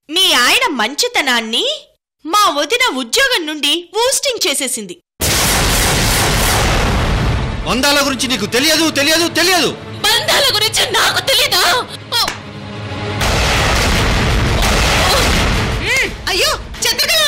మీ ఆయన మంచితనాన్ని మా వదిన ఉద్యోగం నుండి ఊస్టింగ్ చేసేసింది బంధాల గురించి నీకు తెలియదు తెలియదు తెలియదు బంధాల గురించి నాకు తెలీదా ఓ, అయ్యో చంద్రకళ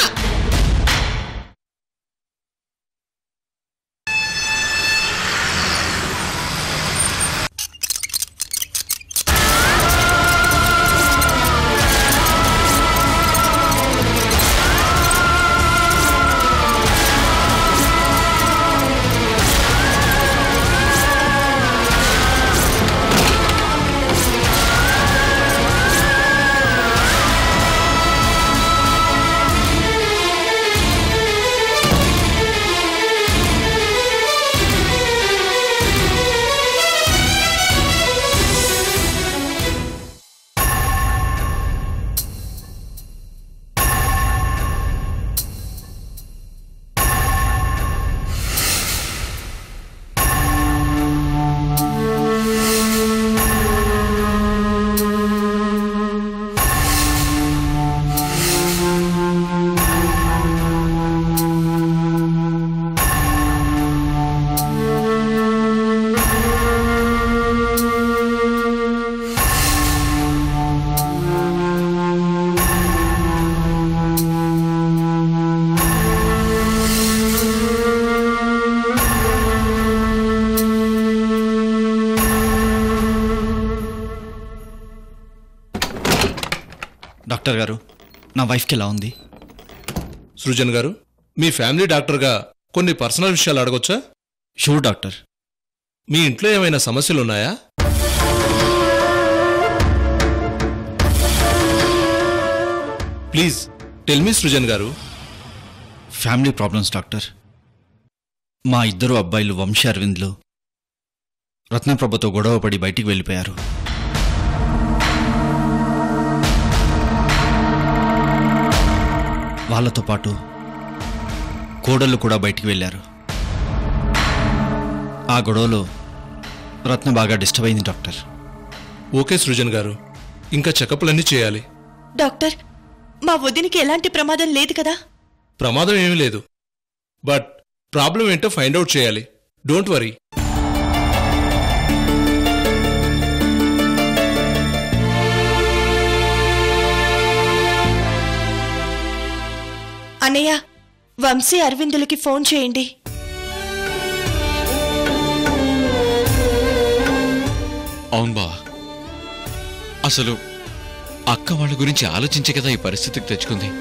డాక్టర్ గారు నా వైఫ్కి ఎలా ఉంది సృజన్ గారు మీ ఫ్యామిలీ డాక్టర్గా కొన్ని పర్సనల్ విషయాలు అడగొచ్చా షూర్ డాక్టర్ మీ ఇంట్లో ఏమైనా సమస్యలు ఉన్నాయా ప్లీజ్ టెల్ మీ సృజన్ గారు ఫ్యామిలీ ప్రాబ్లమ్స్ డాక్టర్ మా ఇద్దరు అబ్బాయిలు వంశీ అరవింద్లు రత్నప్రభతో గొడవపడి బయటికి వెళ్ళిపోయారు వాళ్ళతో పాటు కోడళ్ళు కూడా బయటికి వెళ్ళారు ఆ గొడవలో రత్న బాగా డిస్టర్బ్ అయింది డాక్టర్ ఓకే సృజన్ గారు ఇంకా చెకప్లన్నీ చేయాలి డాక్టర్ మా వదినికి ఎలాంటి ప్రమాదం లేదు కదా ప్రమాదం ఏమీ లేదు బట్ ప్రాబ్లం ఏంటో ఫైండ్ అవుట్ చేయాలి డోంట్ వరీ అన్నయ్య వంశీ అరవిందులకి ఫోన్ చేయండి అవును బావా అసలు అక్క వాళ్ళ గురించి ఆలోచించే కదా ఈ పరిస్థితికి తెచ్చుకుంది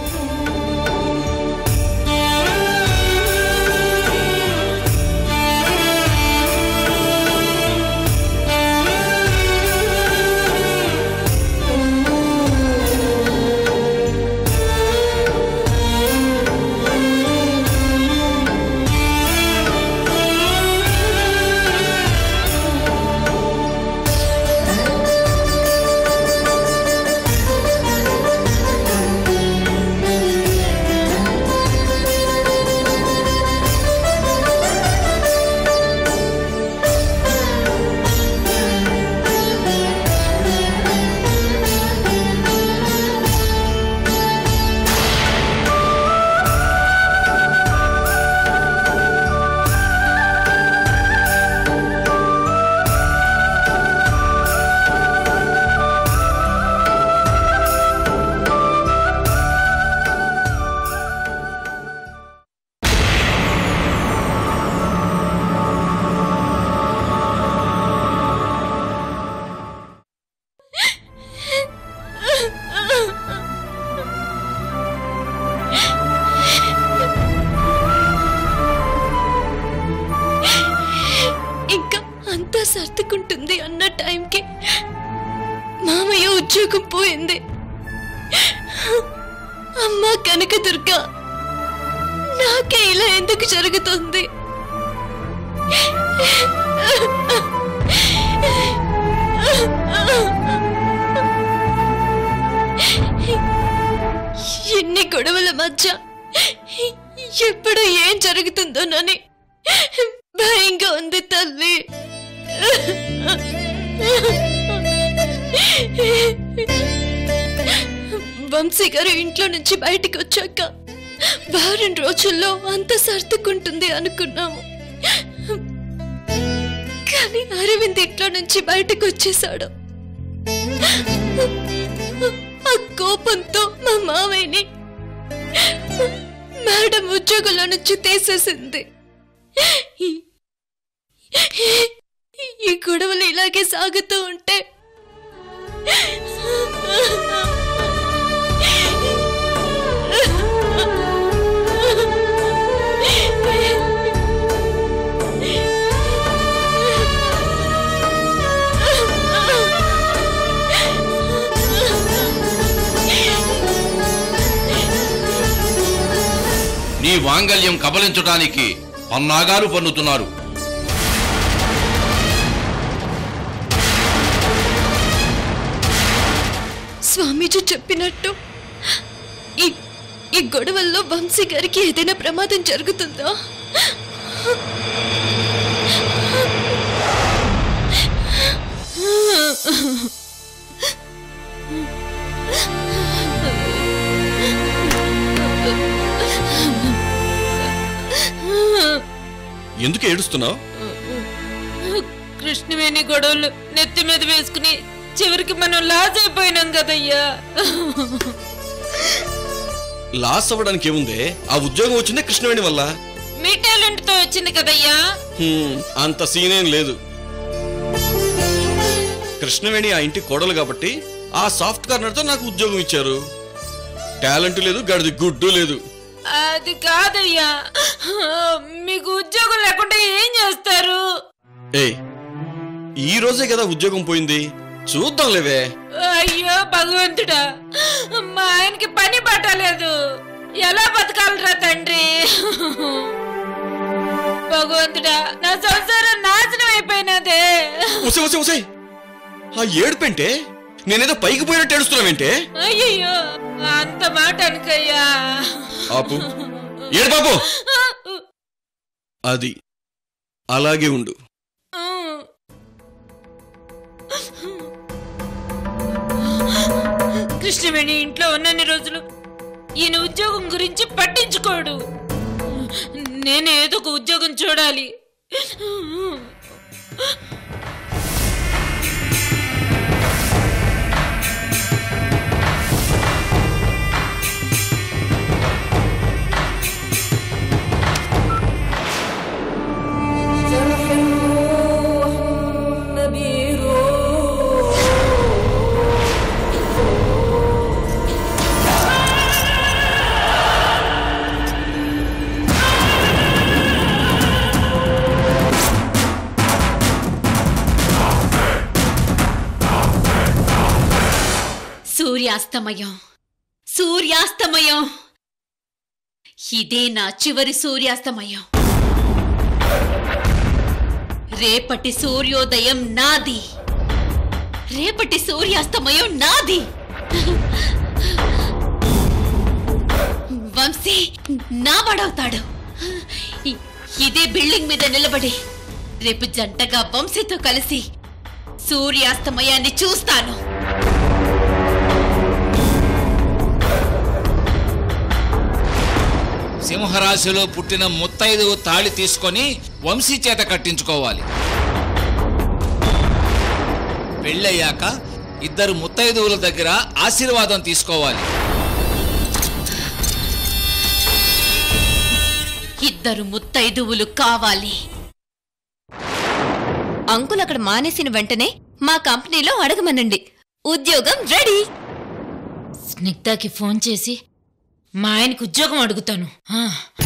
ఇంకా అంతా సర్దుకుంటుంది అన్న టైంకి మామయ్య ఉద్యోగం పోయింది అమ్మ కనకదుర్గ నాకే ఇలా ఎందుకు జరుగుతుంది ఎన్ని గొడవల మధ్య ఎప్పుడు ఏం జరుగుతుందోనని భయంగా ఉంది తల్లి వంశీ గారు ఇంట్లో నుంచి బయటికి వచ్చాక వారం రోజుల్లో అంత సర్దుకుంటుంది అనుకున్నాము కానీ అరవింద్ ఇంట్లో నుంచి బయటకు వచ్చేసాడు ఆ కోపంతో మా మావయ్యని మేడం ఉద్యోగంలో నుంచి తీసేసింది ఈ- ఈ గొడవలు ఇలాగే సాగుతూ ఉంటే నీ మాంగల్యం కబలించటానికి పన్నాగాలు పన్నుతున్నారు స్వామీజీ చెప్పినట్టు ఈ ఈ గొడవల్లో వంశీ గారికి ఏదైనా ప్రమాదం జరుగుతుందా ఎందుకు ఏడుస్తున్నావు కృష్ణవేణి గొడవలు నెత్తి మీద వేసుకుని చివరికి మనం లాస్ అయిపోయినాం కదయ్యా లాస్ అవ్వడానికి ఏముందే ఆ ఉద్యోగం వచ్చిందే కృష్ణవేణి వల్ల మీ టాలెంట్ తో వచ్చింది కదయ్యా హ్మ్, అంత సీనేం లేదు కృష్ణవేణి ఆ ఇంటి కోడలు కాబట్టి ఆ సాఫ్ట్ కార్నర్తో నాకు ఉద్యోగం ఇచ్చారు టాలెంట్ లేదు గడిది గుడ్డు లేదు అది కాదయ్యా మీకు ఉద్యోగం లేకుండా ఏం చేస్తారు ఏయ్ ఈ రోజే కదా ఉద్యోగం పోయింది చూద్దాం లేవే అయ్యో భగవంతుడా మా ఆయనకి పని పట్టలేదు ఎలా బతకాలరా తండ్రి భగవంతుడా నా సంసారం నాశనం అయిపోయినదే ఉసే ఉసే ఉసే ఆ ఏడుపంటే నేనేదో పైకి పోయినట్టు ఏడుస్తున్నావేంటే అయ్యయ్యో అంత మాట అనుకయ్యా ఆపు ఏడు బాబు అది అలాగే ఉండు కృష్ణవేణి ఇంట్లో ఉన్నన్ని రోజులు ఈయన ఉద్యోగం గురించి పట్టించుకోడు నేను ఏదో ఒక ఉద్యోగం చూడాలి సూర్యాస్తమయం సూర్యాస్తమయం ఇదే నా చివరి సూర్యాస్తమయం రేపటి సూర్యోదయం నాది రేపటి సూర్యాస్తమయం నాది వంశీ నా వాడవుతాడు ఇ- ఇదే బిల్డింగ్ మీద నిలబడి రేపు జంటగా వంశీతో కలిసి సూర్యాస్తమయాన్ని చూస్తాను సింహరాశిలో పుట్టిన ముత్తైదువు తాళి తీసుకొని వంశీ చేత కట్టించుకోవాలి పెళ్ళయ్యాక ఇద్దరు ముత్తైదువుల దగ్గర ఆశీర్వాదం తీసుకోవాలి ఇద్దరు ముత్తైదువులు కావాలి అంకుల్ అక్కడ మానేసిన వెంటనే మా కంపెనీలో అడగమనండి ఉద్యోగం రెడీ స్నిగ్ధకి ఫోన్ చేసి మా ఆయనకి ఉద్యోగం అడుగుతాను ఆ.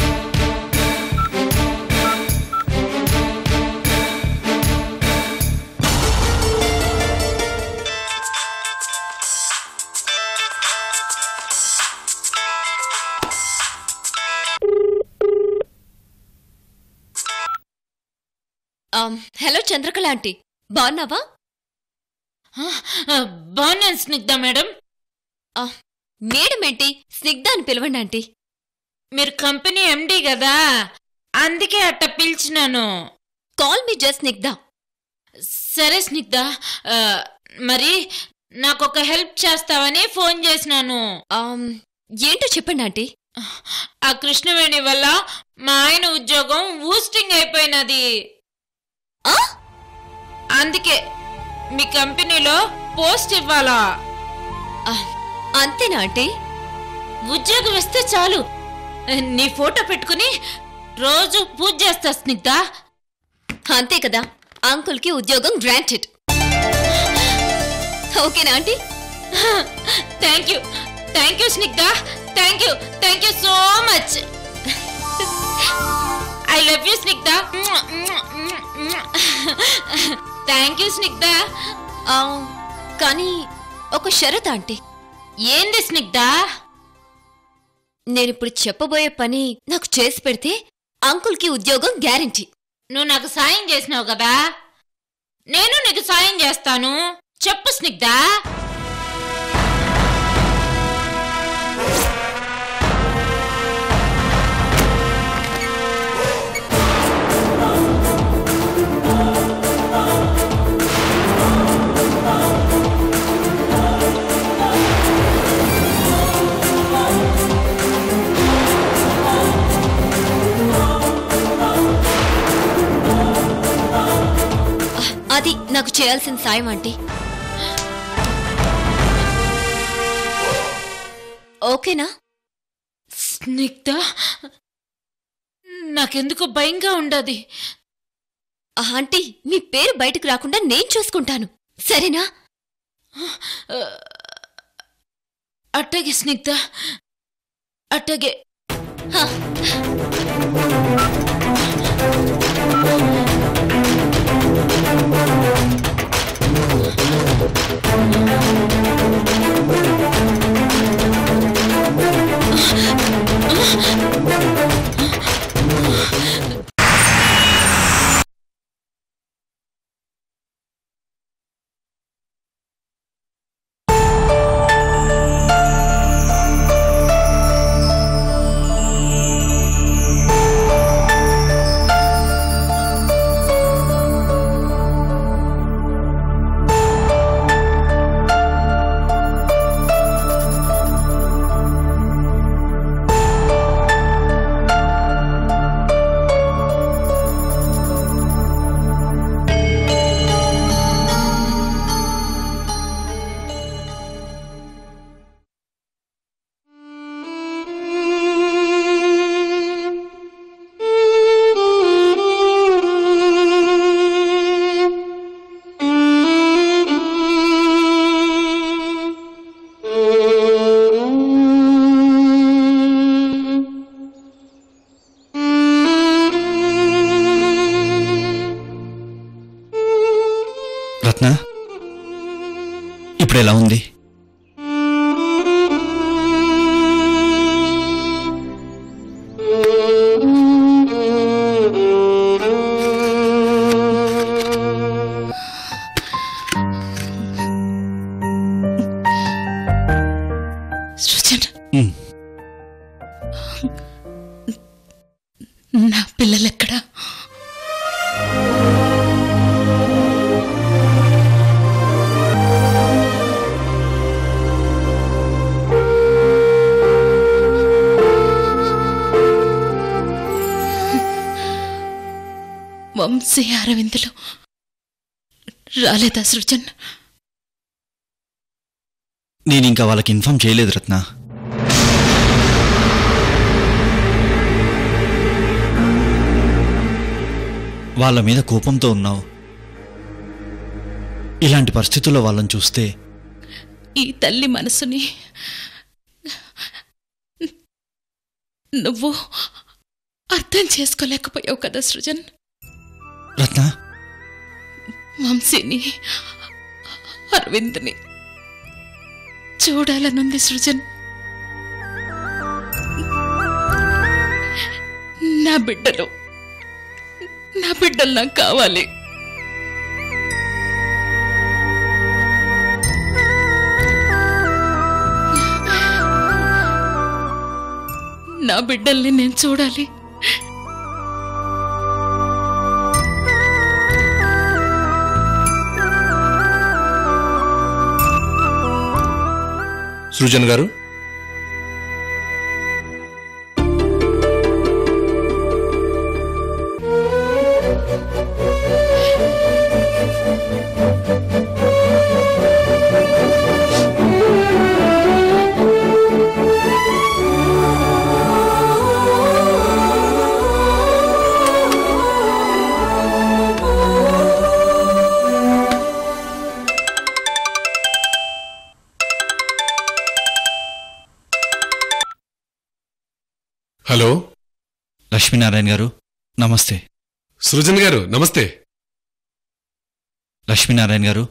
హలో చంద్రకళ ఆంటీ బాగున్నావా ఆ, ఆ, బాగున్నాను స్నిగ్ధ మేడం ఆ, మేడం ఏంటి స్నిగ్ధ అని పిలవండి ఆంటీ మీరు కంపెనీ ఎండి కదా అందుకే అట్ట పిలిచినాను కాల్ మీ జస్ట్ స్నిగ్ధ సరే స్నిగ్ధ ఆ, మరి నాకు ఒక హెల్ప్ చేస్తావని ఫోన్ చేసినాను ఆమ్, ఏంటో చెప్పండి ఆంటీ ఆ కృష్ణవేణి వల్ల మా ఆయన ఉద్యోగం ఊస్టింగ్ అయిపోయినది ఆ? అందుకే మీ కంపెనీలో పోస్ట్ ఇవ్వాలా ఆ, అంతేనా ఆంటీ ఉద్యోగం ఇస్తే చాలు నీ ఫోటో పెట్టుకుని రోజు పూజ చేస్తా స్నిగ్ధ అంతే కదా అంకుల్ కి ఉద్యోగం గ్రాంటెడ్ ఓకేనా aunty thank you thank you Snigdha thank you thank you so much I love you Snigdha thank you Snigdha ఆ, కానీ ఒక షరత్ ఆంటీ ఏంది స్నిగ్ధ నేనిప్పుడు చెప్పబోయే పని నాకు చేసి పెడితే అంకుల్ కి ఉద్యోగం గ్యారంటీ నువ్వు నాకు సాయం చేసినావు కదా నేను నీకు సాయం చేస్తాను చెప్పు స్నిగ్ధ అది నాకు చేయాల్సిన సాయం ఆంటీ ఓకేనా స్నిగ్ధ నాకెందుకు భయంగా ఉండదు ఆ, ఆంటీ మీ పేరు బయటకు రాకుండా నేను చూసుకుంటాను సరేనా అట్టగే స్నిగ్ధ అట్టగే హా. రత్న ఇప్పుడు ఎలా ఉంది సృజన్ ఉమ్. నా పిల్లలెక్కడా వంశీ అరవిందులు రాలేదా సృజన్ నేను ఇంకా వాళ్ళకి ఇన్ఫార్మ్ చేయలేదు రత్న వాళ్ళ మీద కోపంతో ఉన్నావు ఇలాంటి పరిస్థితుల్లో వాళ్ళని చూస్తే ఈ తల్లి మనసుని నువ్వు అర్థం చేసుకోలేకపోయావు కదా సృజన్ రత్న వంశీని అరవింద్ని చూడాలనుంది సృజన్ నా బిడ్డలు నా బిడ్డలు నాకు కావాలి నా బిడ్డల్ని నేను చూడాలి సృజన్ గారు హలో లక్ష్మీనారాయణ గారు నమస్తే సృజన్ గారు నమస్తే లక్ష్మీనారాయణ గారు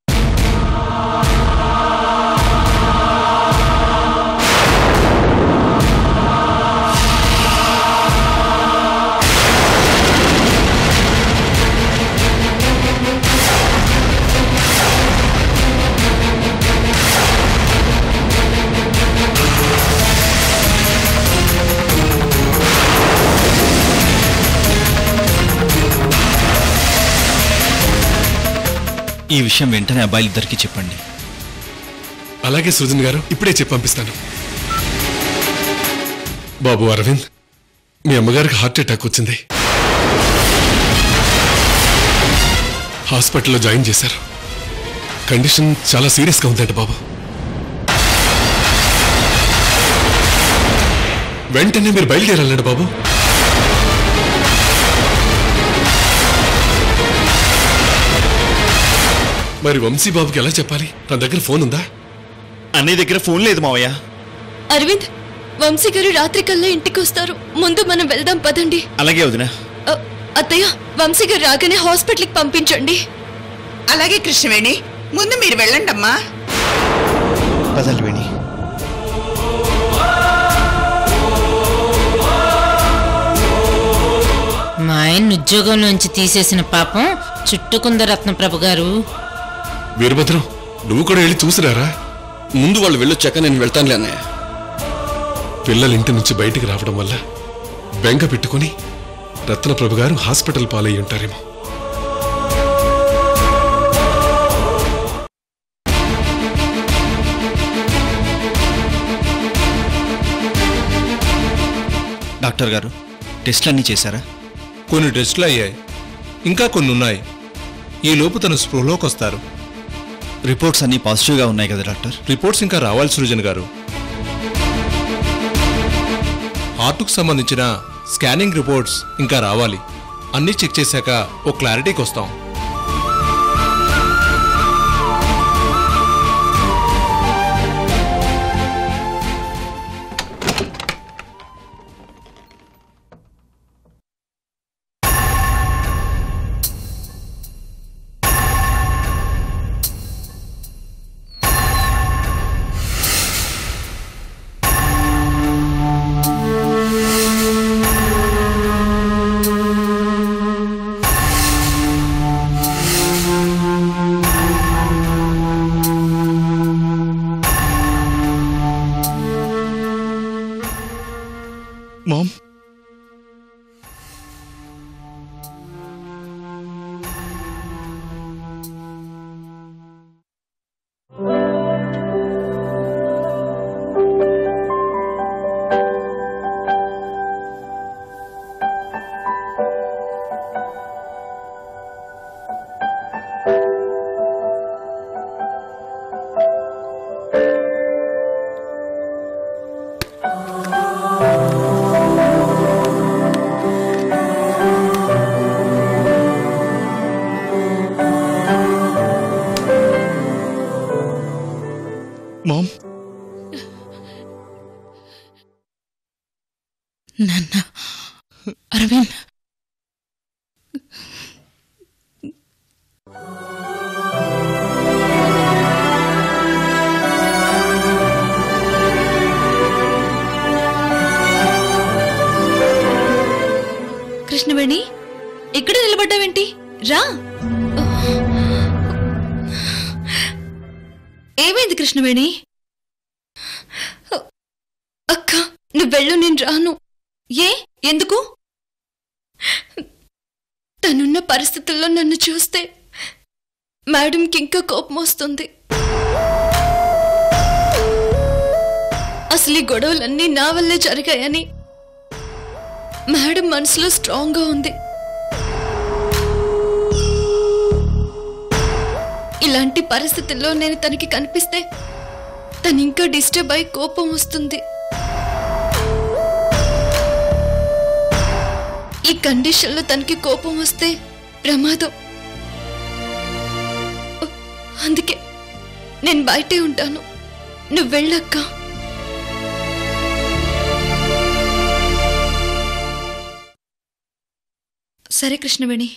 ఈ విషయం వెంటనే అబ్బాయిలిద్దరికీ చెప్పండి అలాగే సృజన్ గారు ఇప్పుడే చెప్పి పంపిస్తాను బాబు అరవింద్ మీ అమ్మగారికి హార్ట్ అటాక్ వచ్చింది హాస్పిటల్లో జాయిన్ చేశారు కండిషన్ చాలా సీరియస్గా ఉందంట బాబు వెంటనే మీరు బయలుదేరాలండి బాబు మరి వంశీ బాబుకి ఎలా చెప్పాలి తన దగ్గర ఫోన్ ఉందా అన్నయ్య దగ్గర ఫోన్ లేదు మావయ్య అరవింద్ వంశీ గారు రాత్రి కల్లా ఇంటికి వస్తారు ముందు మనం వెళ్దాం పదండి అలాగే వదినా అ, అత్తయ్య వంశీ గారు రాగానే హాస్పిటల్కి పంపించండి అలాగే కృష్ణవేణి ముందు మీరు వెళ్ళండి అమ్మా పదలు వేణి మా ఆయన ఉద్యోగంలోంచి తీసేసిన పాపం చుట్టుకుంద రత్నప్రభ గారు వీరభద్రం నువ్వు కూడా వెళ్ళి చూసిరారా ముందు వాళ్ళు వెళ్ళొచ్చాక నేను వెళ్తానులే అన్నయ్య పిల్లలు ఇంటి నుంచి బయటికి రావడం వల్ల బెంగ పెట్టుకుని రత్నప్రభు గారు హాస్పిటల్ పాలయ్యి ఉంటారేమో డాక్టర్ గారు టెస్ట్లన్నీ చేశారా కొన్ని టెస్టులు అయ్యాయి ఇంకా కొన్ని ఉన్నాయి ఈ లోపు తను స్పృహలోకి వస్తారు రిపోర్ట్స్ అన్నీ పాజిటివ్గా ఉన్నాయి కదా డాక్టర్ రిపోర్ట్స్ ఇంకా రావాలి సృజన్ గారు హార్ట్కు సంబంధించిన స్కానింగ్ రిపోర్ట్స్ ఇంకా రావాలి అన్నీ చెక్ చేశాక ఓ క్లారిటీకి వస్తాం మామ్ మామ్ నాన్న అరవింద్ కృష్ణవేణి ఇక్కడ నిలబడ్డావేంటి రా ఏమైంది కృష్ణవేణి అక్క నువ్వు వెళ్ళు నేను రాను ఏ ఎందుకు తనున్న పరిస్థితుల్లో నన్ను చూస్తే మేడంకి ఇంకా కోపం వస్తుంది అసలు ఈ గొడవలన్నీ నా వల్లే జరిగాయని మేడం మనసులో స్ట్రాంగ్గా ఉంది ఇలాంటి పరిస్థితుల్లో నేను తనకి కనిపిస్తే తను ఇంకా డిస్టర్బ్ అయి కోపం వస్తుంది ఈ కండిషన్లో తనకి కోపం వస్తే ప్రమాదం అందుకే నేను బయటే ఉంటాను నువ్వు వెళ్ళక్క సరే కృష్ణవేణి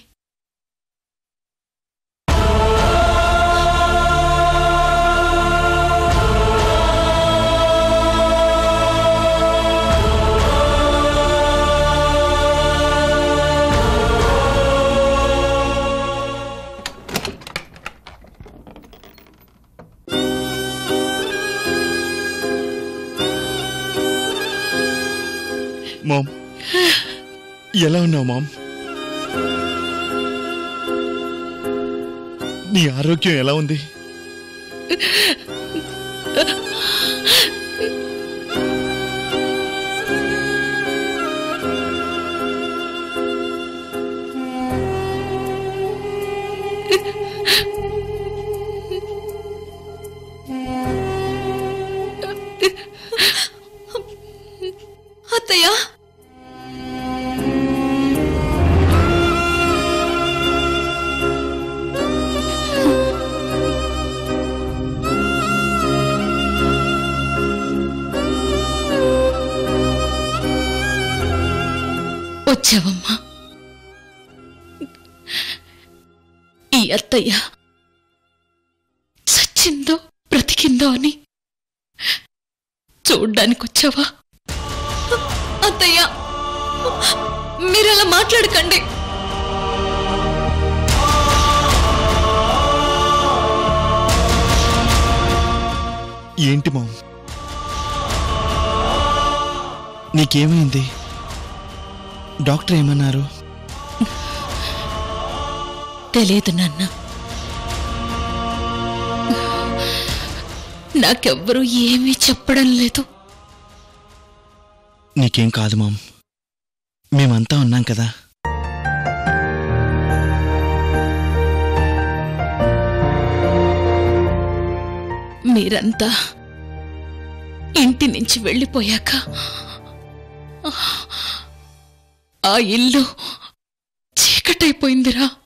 మామ్ ఎలా ఉన్నావు మామ్ నీ ఆరోగ్యం ఎలా ఉంది అత్తయ్య వచ్చావమ్మా ఈ అత్తయ్య చచ్చిందో బ్రతికిందో అని చూడ్డానికి వచ్చావా అత్తయ్య మీరు అలా మాట్లాడకండి ఏంటి మామ్ నీకేమైంది డాక్టర్ ఏమన్నారు తెలియదు నాన్న నాకెవ్వరూ ఏమీ చెప్పడం లేదు నీకేం కాదు మామ్ మేమంతా ఉన్నాం కదా మీరంతా ఇంటి నుంచి వెళ్ళిపోయాక ఆ ఇల్లు చీకటైపోయిందిరా